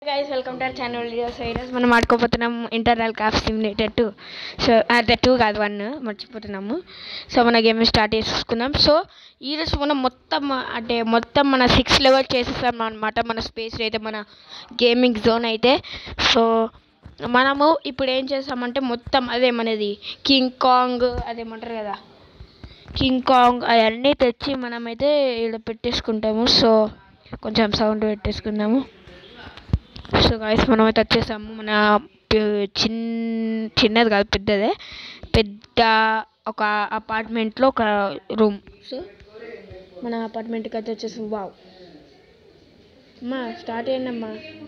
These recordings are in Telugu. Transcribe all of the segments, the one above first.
Guys welcome to our channel videos ఈరోజు మనం ఆడుకోపోతున్నాం Internet Cafe Simulator two so అదే టూ కాదు వన్ మర్చిపోతున్నాము సో మన గేమ్ స్టార్ట్ చేసుకుందాం సో ఈరోజు మనం మొత్తం అంటే మొత్తం మన సిక్స్ లెవెల్ చేసేస్తాం అనమాట మన స్పేస్ అయితే మన గేమింగ్ జోన్ అయితే సో మనము ఇప్పుడు ఏం చేస్తామంటే మొత్తం అదే మనది కింగ్ కాంగ్ అదేమంటారు కదా కింగ్ కాంగ్ అవన్నీ తెచ్చి మనమైతే ఇక్కడ పెట్టేసుకుంటాము సో కొంచెం సౌండ్ పెట్టేసుకుందాము సో గాయస్ మనం అయితే వచ్చేసాము మన ప- చిన్ చిన్నది కాదు పెద్దదే పెద్ద ఒక అపార్ట్మెంట్లో ఒక రూమ్ సో మన అపార్ట్మెంట్కి అయితే వచ్చేసాం వావ్ అమ్మా స్టార్ట్ అయ్యండి అమ్మా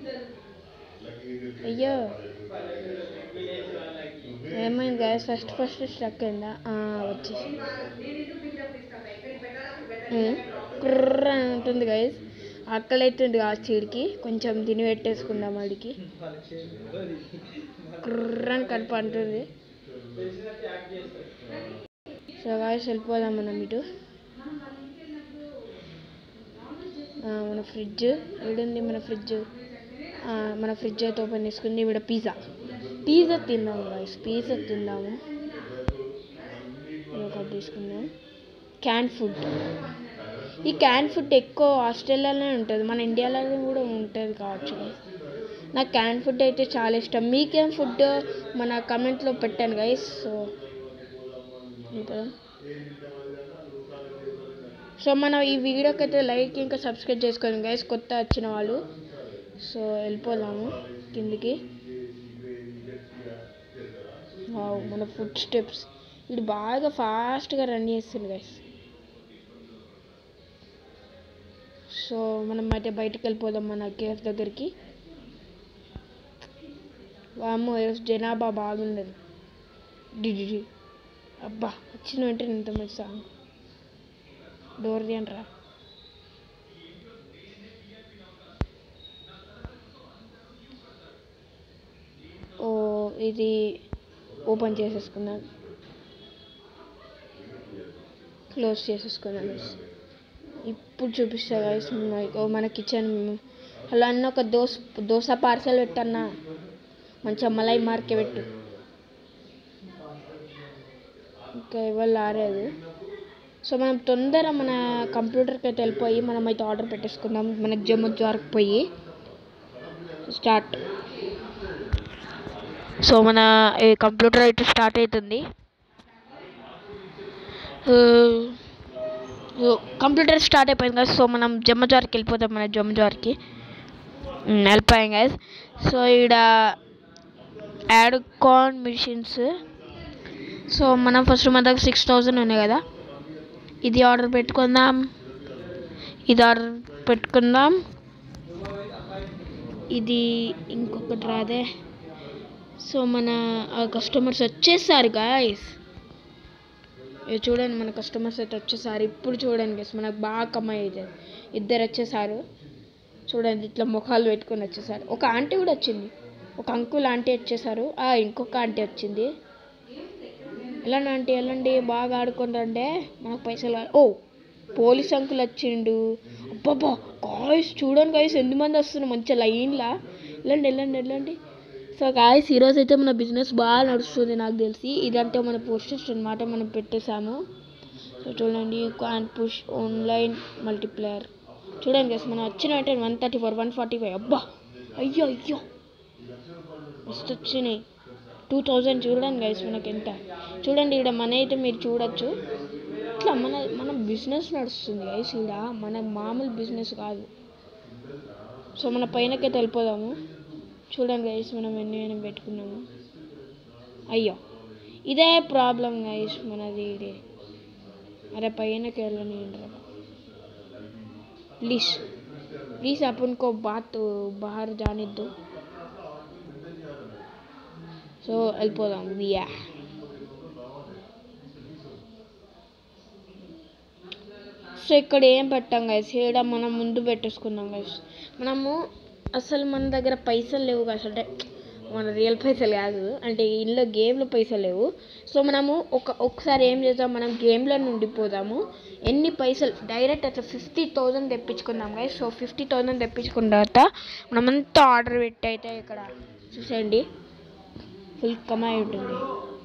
అయ్యో ఏమైంది గాయస్ ఫస్ట్ ఫస్ట్ స్ట్రక్ అయిందా ఆ, వచ్చేసి ఉమ్, కుర్ర అని ఉంటుంది గైస్ ఆకలి అవుతుంది ఆ చీడికి కొంచెం తిని పెట్టేసుకుందాం వాడికి కుర్రని కడుపు అంటుంది సో గాయస్ వెళ్ళిపోదాం మనం ఇటు ఆ, మన ఫ్రిడ్జ్ ఏడుంది మన ఫ్రిడ్జ్ ఆ, మన ఫ్రిడ్జ్ అయితే ఓపెన్ చేసుకుంది ఇక్కడ పిజ్జా పిజ్జా తిందాము గాయస్ పిజ్జా తిందాము ఇది ఒకటి తీసుకుందాం క్యాన్ ఫుడ్ ఈ క్యాన్ ఫుడ్ ఎక్కువ ఆస్ట్రేలియాలోనే ఉంటుంది మన ఇండియాలో కూడా ఉంటుంది కావచ్చు guys. నాకు క్యాన్ ఫుడ్ అయితే చాలా ఇష్టం మీకేం ఫుడ్ మన కమెంట్లో పెట్టాను గైస్ సో ఇంకా సో మనం ఈ వీడియోకి అయితే లైక్ ఇంకా సబ్స్క్రైబ్ చేసుకోండి గైస్ కొత్త వచ్చిన వాళ్ళు సో వెళ్ళిపోదాము కిందికి వావ్, మన ఫుడ్ స్టెప్స్ ఇది బాగా ఫాస్ట్గా రన్ చేస్తుంది గైస్ సో మనం అయితే బయటకు వెళ్ళిపోదాం మన కేఫ్ దగ్గరికి వామ్మో ఈరోజు జనాభా బాగుండదు డిడి అబ్బా వచ్చిన వెంటనే ఇంత మంచి సాంగ్ డోర్ తీయండిరా ఓ ఇది ఓపెన్ చేసేసుకుందాం క్లోజ్ చేసేసుకుందాం ఇప్పుడు చూపిస్తా గైస్ మన కిచెన్ హలో అన్న ఒక దోశ దోశ పార్సల్ పెట్టన్నా మంచిగా మలై మార్కే పెట్టు ఇంకా ఇవాళ ఆరేది సో మనం తొందర మన కంప్యూటర్కి అయితే వెళ్ళిపోయి మనం అయితే ఆర్డర్ పెట్టేసుకుందాం మన జమ్ము జార్కి పోయి స్టార్ట్ సో మన ఈ కంప్యూటర్ అయితే స్టార్ట్ అవుతుంది కంప్యూటర్ స్టార్ట్ అయిపోయింది కదా సో మనం జమ్మజార్కి వెళ్ళిపోతాం మన జమ్మజార్కి వెళ్ళిపోయాం కదా సో ఇక్కడ యాడ్ కాన్ మిషన్స్ సో మనం ఫస్ట్ మన దగ్గర సిక్స్ థౌజండ్ ఉన్నాయి కదా ఇది ఆర్డర్ పెట్టుకుందాం ఇది ఆర్డర్ పెట్టుకుందాం ఇది ఇంకొకటి రాదే సో మన కస్టమర్స్ వచ్చేసారు గాయస్ ఇది చూడండి మన కస్టమర్స్ అయితే వచ్చేసారు ఇప్పుడు చూడండి గైస్ మనకు బాగా కమ్మాయి అవుతుంది ఇద్దరు వచ్చేసారు చూడండి ఇట్లా ముఖాలు పెట్టుకొని వచ్చేసారు ఒక ఆంటీ కూడా వచ్చింది ఒక అంకుల్ ఆంటీ వచ్చేసారు ఆ ఇంకొక ఆంటీ వచ్చింది వెళ్ళండి ఆంటీ వెళ్ళండి బాగా ఆడుకుంటే మనకు పైసలు కా- ఓ పోలీస్ అంకుల్ వచ్చిండు అబ్బబ్బా గాయస్ చూడండి గాయస్ ఎంతమంది వస్తున్నారు మంచిగా లైన్లా వెళ్ళండి వెళ్ళండి వెళ్ళండి సో గాయస్ ఈరోజు అయితే మన బిజినెస్ బాగా నడుస్తుంది నాకు తెలిసి ఇదంటే మన పోస్టర్స్ అన్నమాట మనం పెట్టేశాము సో చూడండి క్యాన్ పుష్ ఆన్లైన్ మల్టీప్లేయర్ చూడండి గైస్ మనం వచ్చిన వెంటనే one thirty four one forty five అబ్బా అయ్యో అయ్యో మస్తు వచ్చినాయి టూ థౌజండ్ చూడండి గైస్ మనకి ఎంత చూడండి ఇక్కడ మన అయితే మీరు చూడొచ్చు ఇట్లా మన మన బిజినెస్ నడుస్తుంది గైస్ ఇక్కడ మన మామూలు బిజినెస్ కాదు సో మన పైనకైతే వెళ్ళిపోదాము చూడండి గైస్ మనం ఎన్ని ఎన్ని పెట్టుకున్నాము అయ్యో ఇదే ప్రాబ్లం గైస్ మనది ఇది అరే పైనకి వెళ్ళని प्लीज प्लीज अपन को बात बाहर जाने दो సో వెళ్ళిపోదాం వియా సో ఇక్కడ ఏం పెట్టాం గైస్ ఇక్కడ మనం ముందు పెట్టేసుకుందాం గైస్ మనము అసలు మన దగ్గర పైసలు లేవు గైస్ అంటే మన రియల్ పైసలు కాదు అంటే ఇంట్లో గేమ్లో పైసలు లేవు సో మనము ఒక ఒకసారి ఏం చేద్దాం మనం గేమ్లో నుండి పోదాము ఎన్ని పైసలు డైరెక్ట్ అట్లా ఫిఫ్టీ థౌజండ్ తెప్పించుకుందాం గైస్ సో ఫిఫ్టీ థౌజండ్ తెప్పించుకున్న తర్వాత మనమంతా ఆర్డర్ పెట్టి అయితే ఇక్కడ చూసేయండి ఫుల్ కమాయి ఉంటుంది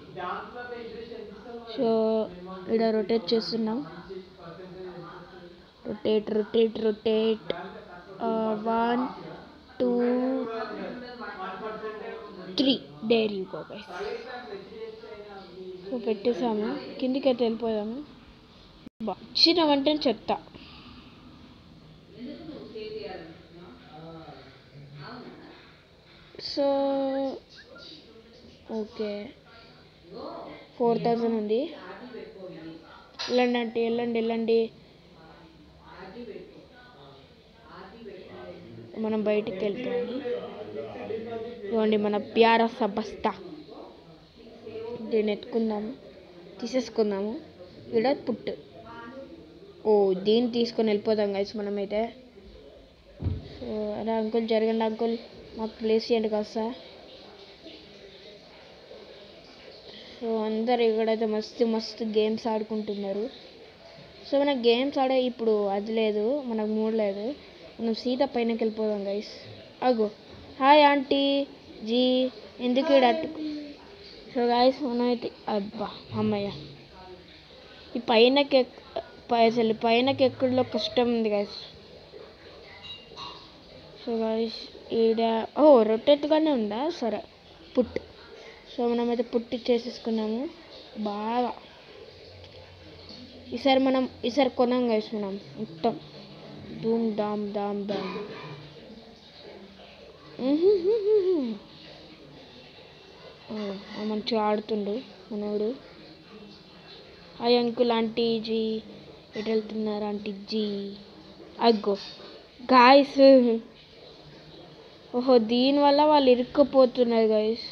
సో ఇక్కడ రొటేట్ చేస్తున్నాం rotate rotate rotate one two three డైరీ యూ గైస్ సో పెట్టేసాము కిందికి అయితే వెళ్ళిపోయాము బా వచ్చిన వెంటనే చెత్త సో ఓకే ఫోర్ థౌజండ్ ఉంది వెళ్ళండి అంటే వెళ్ళండి వెళ్ళండి మనం బయటికి వెళ్ళిపోవాలి ఇవ్వండి మన ప్యారా బస్తా దీన్ని ఎత్తుకుందాము తీసేసుకుందాము ఇక్కడ పుట్టు ఓ దీన్ని తీసుకొని వెళ్ళిపోదాం గైస్ మనమైతే సో అరే అంకుల్ జరగండి అంకుల్ మాకు ప్లేస్ చేయండి కాస్త సో అందరు ఇక్కడైతే మస్తు మస్తు గేమ్స్ ఆడుకుంటున్నారు సో మనకు గేమ్స్ ఆడే ఇప్పుడు అది లేదు మనకు మూడ్ లేదు మనం సీత పైనకి వెళ్ళిపోదాం గైస్ అగో హాయ్ ఆంటీ జీ ఎందుకు ఈడ అట్టు సో గాయస్ మనమైతే అబ్బా అమ్మయ్య ఈ పైనకి ఎక్- పై- అసలు పైనకి ఎక్కడిలో కష్టం ఉంది గాయస్ సో గాయస్ ఈడ ఓ రొట్టెత్తుగానే ఉందా సరే పుట్ సో మనమైతే పుట్టి చేసేసుకున్నాము బాగా ఈసారి మనం ఈసారి కొనాం గాయస్ మనం మొత్తం ధూమ్ ధామ్ ధామ్ ధామ్ ఓ, ఆ మంచిగా ఆడుతుండు మనోడు హాయ్ అంకుల్ ఆంటీ జీ ఎటు వెళ్తున్నారు ఆంటీ జీ అగ్గో గాయస్ ఓహో దీనివల్ల వాళ్ళు ఇరుక్కుపోతున్నారు గాయస్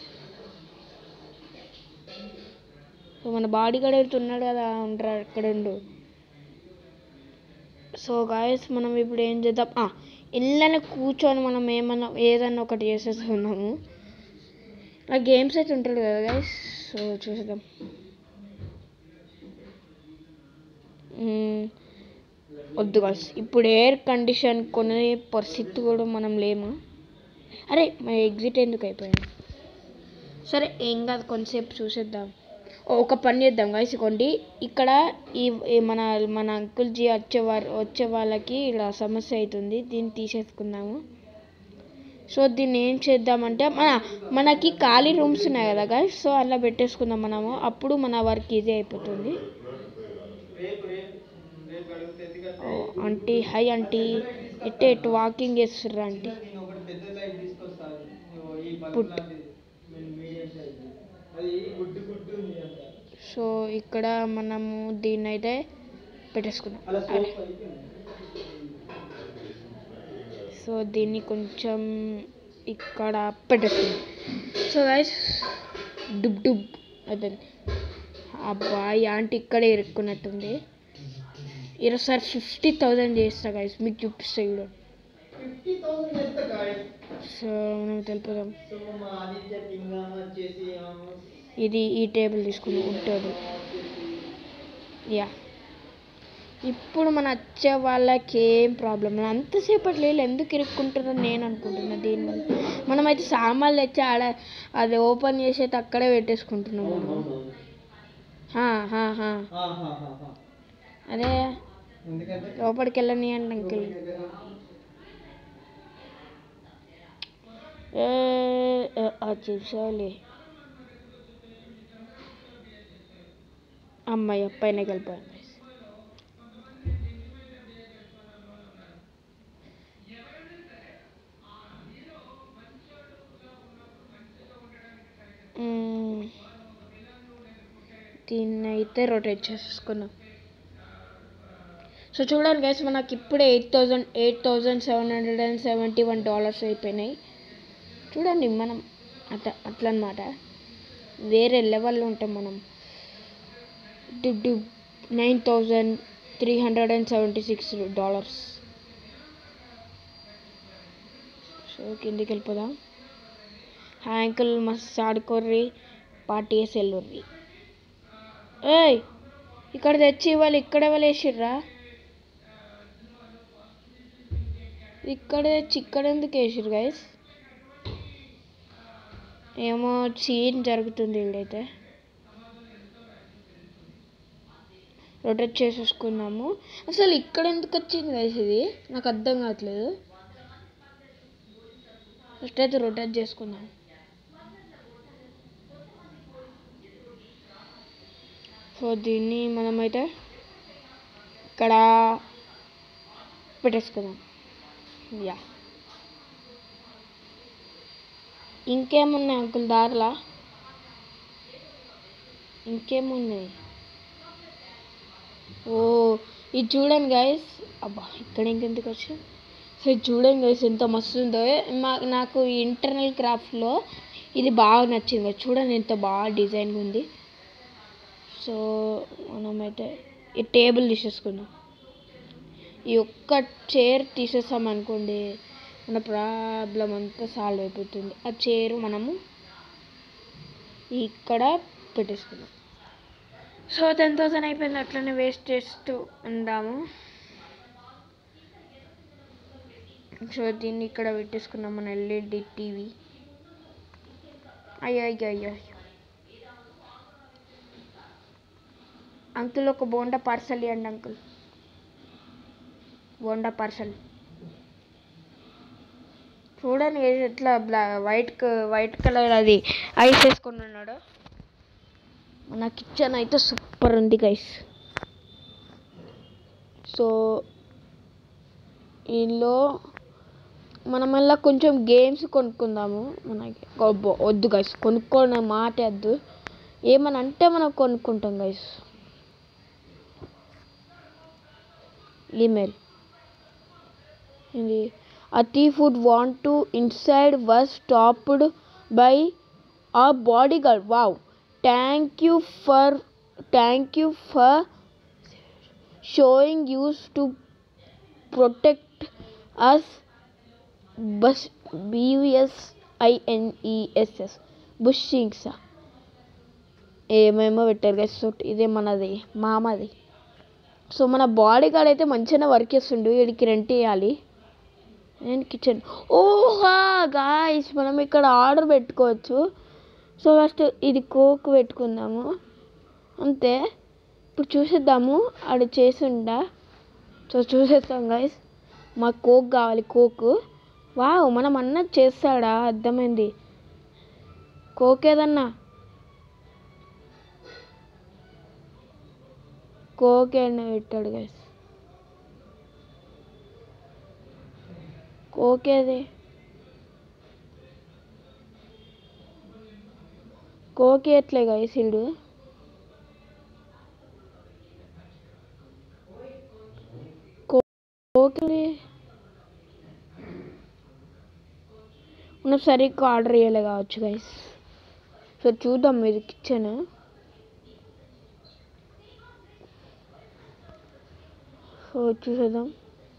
సో మన బాడీ గడ ఉన్నాడు కదా ఉండరా అక్కడ ఉండు సో గాయస్ మనం ఇప్పుడు ఏం చేద్దాం ఆ, ఇళ్ళని కూర్చొని మనం ఏమన్నా ఏదన్నా ఒకటి చేసేసుకున్నాము ఆ గేమ్స్ అయితే ఉంటాడు కదా గైస్ సో చూసేద్దాం మ్మ్. వద్దు గైస్ ఇప్పుడు ఎయిర్ కండిషన్ కొనే పరిస్థితి కూడా మనం లేము అరే మన ఎగ్జిట్ ఎందుకు అయిపోయింది సరే ఏం కాదు కొంతసేపు చూసేద్దాం ఓ, ఒక పని చేద్దాం గైస్ ఇవ్వండి ఇక్కడ ఈ ఈ మన మన అంకుల్ జీ వచ్చే వారు వచ్చే వాళ్ళకి ఇలా సమస్య అవుతుంది దీన్ని తీసేసుకుందాము సో దీన్ని ఏం చేద్దామంటే మన మనకి ఖాళీ రూమ్స్ ఉన్నాయి కదా గైస్ సో అలా పెట్టేసుకుందాం మనము అప్పుడు మన వర్క్ ఈజీ అయిపోతుంది ఓ, ఆంటీ హై ఆంటీ ఎట్టు ఎటు వాకింగ్ చేస్తుర్రా ఆంటీ నేను ఒకటి పెద్ద లైట్ తీసుకొస్తాను ఇగో ఈ బల్బ్ పుట్. లాంటిది. నేను మీడియం సైజ్ అది గుడ్డు గుడ్డు ఉంది అంత సో ఇక్కడ మనము దీన్ని అయితే పెట్టేసుకుందాం అలా అరే సోప్ అయిపోయింది సో దీన్ని కొంచెం ఇక్కడ పెట్టేసుకుందాం సో గైస్ డుబ్ డుబ్ అదే అబ్బా ఈ ఆంటీ ఇక్కడే ఇరుక్కున్నట్టుంది ఈరోజుసారి ఫిఫ్టీ థౌజండ్ చేస్తా గైస్ మీకు చూపిస్తా చూడండి ఫిఫ్టీ థౌసండ్ చేస్తా గాయస్ సో మనం తెలిపోదాం సో మా ఆదిత్య పింగామ వచ్చేసి ఆ, ఇది ఈ టేబుల్ తీసుకుందాం వుడ్ టేబుల్ వచ్చేసి యా ఇప్పుడు మన వచ్చే వాళ్ళకి ఏం ప్రాబ్లం లేదు అంతసేపటి లేదు ఎందుకు ఇరుక్కుంటారని నేను అనుకుంటున్నా దీనివల్ల మనమైతే సామాన్లు తెచ్చి ఆడ అది ఓపెన్ చేసి అయితే అక్కడే పెట్టేసుకుంటున్నాం మనం హా, హా, హా. ఆహాహాహా. అదే ఎందుకంటే లోపలికి వెళ్ళని అండి అంకుల్ ఏ ఏ, అది చూసాలి అమ్మాయి పైనకి వెళ్ళిపోయాను మ్మ్. దీన్ని అయితే రొటేట్ చేసేసుకున్నాం సో చూడండి గైస్ మనకి ఇప్పుడే eight thousand eight thousand seven hundred and seventy one dollars అయిపోయినాయి చూడండి మనం అట్లా అట్లా అనమాట వేరే లెవెల్లో ఉంటాం మనం nine thousand three hundred and seventy six dollars so కిందికి వెళ్ళిపోదాం హ్యాంకుల్ మస్తు ఆడుకోర్రి పార్టీ వేసి వెళ్ళుర్రి ఏయ్ ఇక్కడ తెచ్చి వాళ్ళు ఇక్కడ వేసిర్రా ఇక్కడ తెచ్చి ఇక్కడ ఎందుకు వేసిర్రు గైస్ ఏమో సీన్ జరుగుతుంది ఇక్కడైతే రొటేట్ చేసేసుకున్నాము అసలు ఇక్కడ ఎందుకు వచ్చింది గైస్ ఇది నాకు అర్థం కావట్లేదు ఫస్ట్ అయితే రొటేట్ చేసుకుందాం సో దీన్ని మనమైతే ఇక్కడ పెట్టేసుకుందాం యా ఇంకేమున్నాయి అంకుల్ దారిలా ఇంకేమున్నాయి ఓ ఇది చూడండి గైస్ అబ్బా ఇక్కడ ఇంకెందుకు వచ్చా సో ఇది చూడండి గైస్ ఎంత మస్తు ఉందో మా నాకు ఈ ఇంటర్నల్ క్రాఫ్ట్లో ఇది బాగా నచ్చింది guys. చూడండి ఎంత బాగా డిజైన్గా ఉంది సో మనమైతే ఈ టేబుల్ తీసేసుకుందాం ఈ ఒక్క చైర్ తీసేసాం అనుకోండి మన ప్రాబ్లం అంతా సాల్వ్ అయిపోతుంది ఆ చైర్ మనము ఇక్కడ పెట్టేసుకుందాం సో టెన్ థౌసండ్ అయిపోయింది అట్లనే వేస్ట్ చేస్తూ ఉందాము సో దీన్ని ఇక్కడ పెట్టేసుకున్నాం మన ఎల్ఈడి టీవీ అయ్యో అయ్యో అయ్యో అయ్యో అంకుల్ ఒక బోండా పార్సల్ ఇవ్వండి అంకుల్ బోండా పార్సల్ చూడండి ఏ- ఎట్లా బ్లా వైట్ క- వైట్ కలర్ అది ఐస్ వేసుకొని ఉన్నాడు మన కిచెన్ అయితే సూపర్ ఉంది గైస్ సో ఇందులో మనం మళ్ళీ కొంచెం గేమ్స్ కొనుక్కుందాము మనకి అబ్బో, వద్దు గైస్ కొనుక్కోవడం మాట వద్దు ఏమని అంటే మనం కొనుక్కుంటాం గైస్ ఈమెయిల్ ఇది a thief would want to inside was stopped by a bodyguard wow thank you for thank you for showing use to protect us bus b u s i n e s s bushings ఏమేమో పెట్టారు గైస్ సో ఇదే మనది మామది సో మన బాడీ గార్డ్ అయితే మంచిగానే వర్క్ చేస్తుండు వీడికి రెంట్ ఇవ్వాలి నేను కిచెన్ ఓహా గాయస్ మనం ఇక్కడ ఆర్డర్ పెట్టుకోవచ్చు సో ఫస్ట్ ఇది కోక్ పెట్టుకుందాము అంతే ఇప్పుడు చూసేద్దాము ఆడు చేసిండా సో చూసేస్తాం గాయస్ మాకు కోక్ కావాలి కోక్ వావ్ మనం అన్నది చేస్తాడా అర్థమైంది కోక్ ఏదన్నా కోక్ ఏదన్నా పెట్టాడు గైస్ కోక్ ఏది కోక్ ఎట్లే గైస్ ఇడు కోక్ మనం సరిగ్గా ఆర్డర్ చేయలే కావచ్చు గైస్ సో చూద్దాం మీరు కిచెన్ సో చూసేద్దాం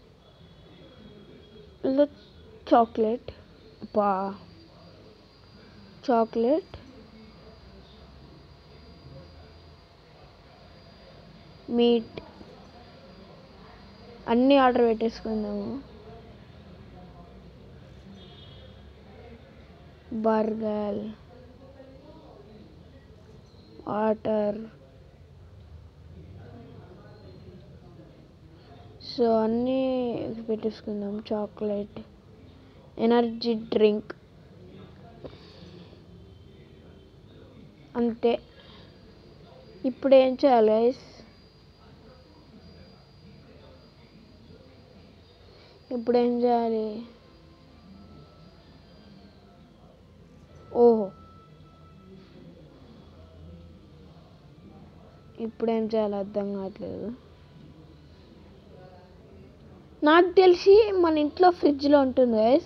ఇందులో చాక్లెట్ బా చాక్లెట్ మీట్ అన్నీ ఆర్డర్ పెట్టేసుకుందాము బర్గర్ వాటర్ సో అన్నీ పెట్టేసుకుందాం చాక్లెట్ ఎనర్జీ డ్రింక్ అంతే ఇప్పుడు ఏం చేయాలి guys? ఇప్పుడు ఏం చేయాలి ఓహో ఇప్పుడు ఏం చేయాలి అర్థం కావట్లేదు నాకు తెలిసి మన ఇంట్లో ఫ్రిడ్జ్లో ఉంటుంది గైస్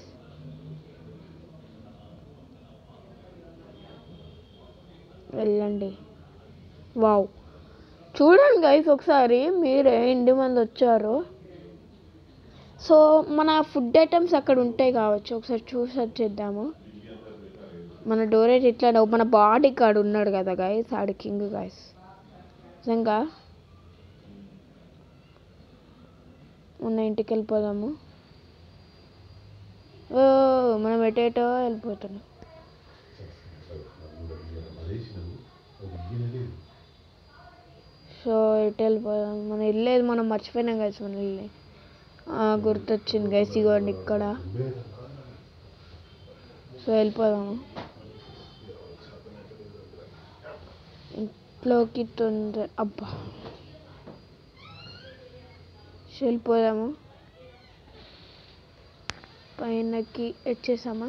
వెళ్ళండి వావ్ చూడండి గైస్ ఒకసారి మీరే ఎన్ని మంది వచ్చారు సో మన ఫుడ్ ఐటమ్స్ అక్కడ ఉంటాయి కావచ్చు ఒకసారి చూసి వచ్చేద్దాము మన డోరేట్ ఇట్లా మన బాడీ కార్డ్ ఉన్నాడు కదా గాయస్ ఆడి కింగ్ గాయస్ నిజంగా ఉన్న ఇంటికి వెళ్ళిపోదాము ఓ మనం ఎటేటో వెళ్ళిపోతున్నాం సో ఎటు వెళ్ళిపోదాం మన ఇల్లేదు మనం మర్చిపోయినాం గైస్ మన ఇల్లు గుర్తొచ్చింది గైస్ ఇగోండి ఇక్కడ సో వెళ్ళిపోదాము ఇంట్లోకి తొందర అబ్బా సో వెళ్ళిపోదాము పైనకి వచ్చేసామా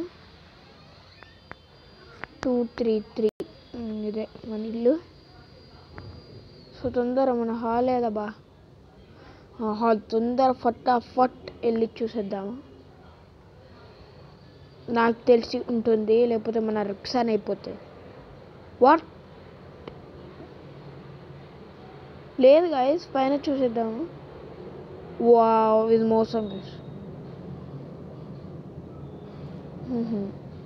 టూ త్రీ త్రీ ఇదే మన ఇల్లు సో తొందర మన హాల్ ఏదబ్బా ఆ హాల్ తొందర ఫటాఫట్ వెళ్ళి చూసేద్దాము నాకు తెలిసి ఉంటుంది లేకపోతే మన రిక్సాన్ అయిపోతుంది వాట్ లేదు గాయస్ పైన చూసేద్దాము వావ్ ఇది మోసం guys. మ్హూ.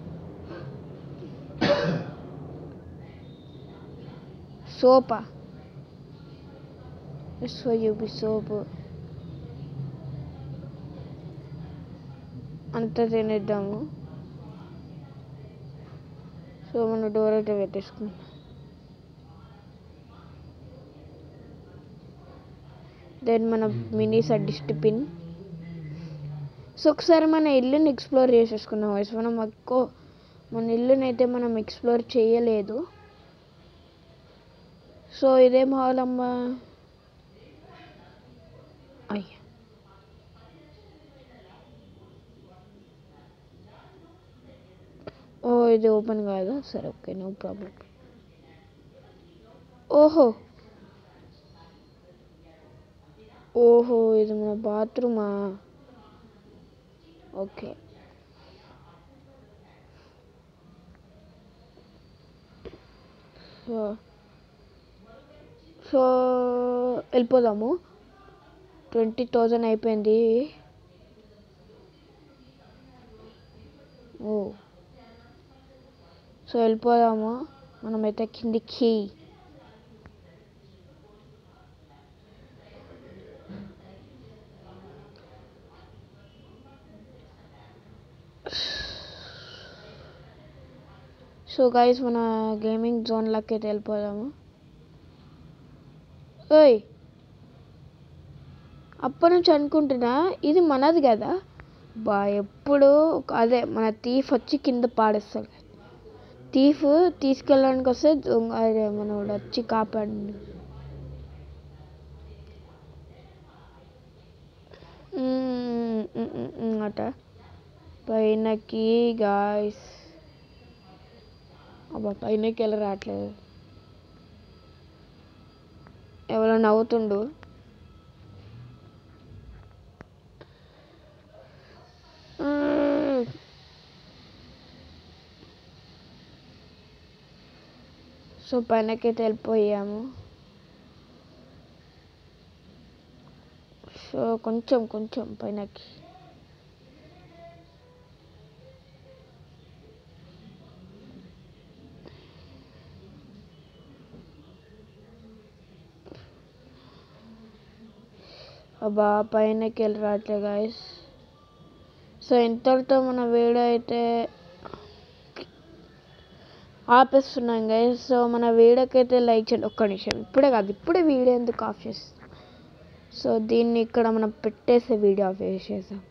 సోపా సో చూపి సోపు అంతా తినేద్దాము సో మన డోర్ అయితే పెట్టేసుకున్నాం దెన్ మన మినీ సడ్డిస్ట్ పిన్ సో ఒకసారి మన ఇల్లుని ఎక్స్ప్లోర్ చేసేసుకున్నాం వయసు మనం ఎక్కువ మన ఇల్లుని అయితే మనం ఎక్స్ప్లోర్ చేయలేదు సో ఇదేం హాల్ అమ్మా అయ్యా ఓ ఇది ఓపెన్ కాదా సరే ఓకే నో ప్రాబ్లం ఓహో ఓహో ఇది మన బాత్రూమా ఓకే సో సో వెళ్ళిపోదాము ట్వంటీ థౌజండ్ అయిపోయింది ఓ సో వెళ్ళిపోదాము మనమైతే కిందికి సో గైస్ మన గేమింగ్ జోన్లోకి అయితే వెళ్ళిపోదాము ఓయ్ అప్పటి నుంచి అనుకుంటున్నా ఇది మనది కదా బా ఎప్పుడు ఒక- అదే మన థీఫ్ వచ్చి కింద పాడేస్తాడు థీఫ్ తీసుకెళ్ళడానికి వస్తే దొంగ అదే మనోడు వచ్చి కాపాడండి మ్మ్, మ్మ్, మ్మ్, మ్మ్, అట పైనకి గాయస్ అబ్బా పైనకి వెళ్ళి రావట్లేదు ఎవరో నవ్వుతుండు మ్మ్. సో పైనకైతే వెళ్ళిపోయాము సో కొంచెం కొంచెం పైనకి అబ్బా పైనకి వెళ్ళి రావట్లే గాయస్ సో ఇంతటితో మన వీడియో అయితే ఆపేస్తున్నాం గైస్ సో మన వీడియోకి అయితే లైక్ చేయండి ఒక్క నిమిషం ఇప్పుడే కాదు ఇప్పుడే వీడియో ఎందుకు ఆఫ్ చేస్తాం సో దీన్ని ఇక్కడ మనం పెట్టేసే వీడియో ఆఫ్ చేసేసాం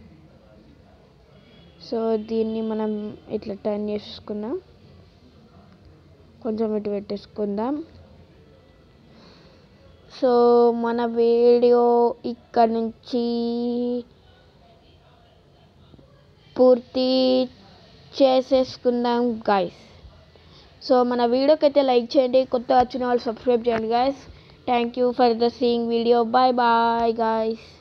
సో దీన్ని మనం ఇట్లా టర్న్ చేసుకుందాం కొంచెం ఇటు పెట్టేసుకుందాం సో మన వీడియో ఇక్కడ నుంచి పూర్తి చేసేసుకుందాం గైస్ సో మన వీడియోకి అయితే లైక్ చేయండి కొత్త వచ్చిన వాళ్ళు సబ్స్క్రైబ్ చేయండి guys thank you for the seeing video bye bye guys